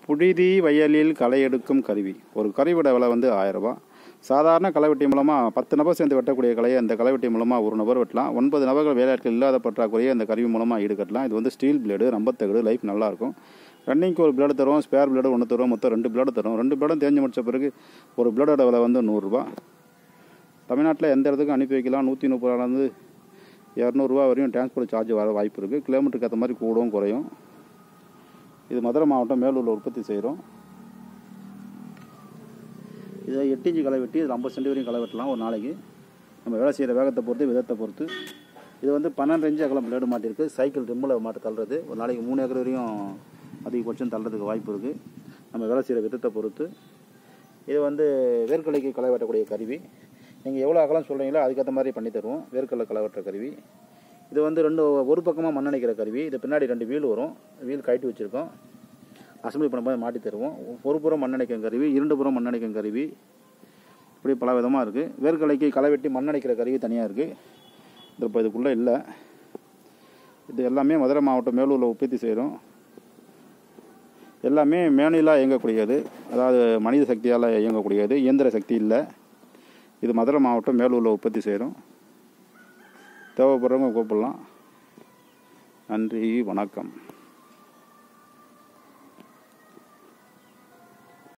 புழுதி வயலில் களை எடுக்கும் கருவி ஒரு கருவியோட விலை வந்து ஆயிரரூபா சாதாரண களைவெட்டி மூலமாக பத்து நபர் சேர்ந்து வெட்டக்கூடிய கலையை இந்த களைவெட்டி மூலமாக ஒரு நபர் வெட்டலாம் ஒன்பது நபர்கள் வேலையாட்கள் இல்லாத பற்றாக்குறையை இந்த கருவி மூலமாக ஈடுகட்டலாம் இது வந்து ஸ்டீல் பிளேடு ரம்பத்தகடு லைஃப் நல்லாயிருக்கும் ரன்னிங்க்கு ஒரு பிளேடு தரும் ஸ்பேர் பிளேடு ஒன்று தரும் மொத்தம் ரெண்டு பிளேடு தரும் ரெண்டு பிளேடும் தேஞ்சு முடிச்ச பிறகு ஒரு பிளேடோட விலை வந்து நூறுரூவா தமிழ்நாட்டில் எந்த இடத்துக்கும் அனுப்பி வைக்கலாம் நூற்றி முப்பது ரூபாலேருந்து இரநூறுவா வரையும் டிரான்ஸ்போர்ட் சார்ஜ் வர வாய்ப்பு இருக்குது கிலோமீட்டருக்கு ஏற்ற மாதிரி கூடவும் குறையும் இது மதுரை மாவட்டம் மேலூரில் உற்பத்தி செய்கிறோம் இதை எட்டு இன்ச்சு களை வெட்டி இதில் ஐம்பது சென்ட் வரையும் களை வெட்டலாம் ஒரு நாளைக்கு நம்ம வேலை செய்கிற வேகத்தை பொறுத்து விதத்தை பொறுத்து இது வந்து பன்னெண்டு இன்ச்சு அகலம் பிளேடு மாட்டிருக்கு சைக்கிள் ரிம்மில் மாட்டு தள்ளுறது ஒரு நாளைக்கு மூணு ஏக்கர் வரையும் அதிகபட்சம் தள்ளுறதுக்கு வாய்ப்பு இருக்குது நம்ம வேலை செய்கிற விதத்தை பொறுத்து இது வந்து வேர்க்கலைக்கு களை வெட்டக்கூடிய கருவி நீங்கள் எவ்வளோ அகலம் சொல்கிறீங்களோ அதுக்கேற்ற மாதிரி பண்ணி தருவோம் வேர்க்கடலை களை வெட்டுற கருவி இது வந்து ரெண்டு ஒரு பக்கமாக மண்ணணைக்கிற கருவி இது பின்னாடி ரெண்டு வீல் வரும் வீல் கழட்டி வச்சுருக்கோம் அசம்பிளி பண்ணும்போது மாட்டி தருவோம் ஒரு புறம் மண்ணணைக்கும் கருவி இரண்டு புறம் மண்ணணைக்கும் கருவி இப்படி பல விதமாக இருக்குது வேர்க்கலைக்கு களை வெட்டி மண்ணணைக்கிற கருவி தனியாக இருக்குது இது இப்போ இதுக்குள்ளே இல்லை இது எல்லாமே மதுரை மாவட்டம் மேலூரில் உற்பத்தி செய்கிறோம் எல்லாமே மேனுவலாக இயங்கக்கூடியது அதாவது மனித சக்தியால் இயங்கக்கூடியது இயந்திர சக்தி இல்லை இது மதுரை மாவட்டம் மேலூரில் உற்பத்தி செய்கிறோம் தேவைப்படுறவங்க கூப்பிடலாம் நன்றி வணக்கம்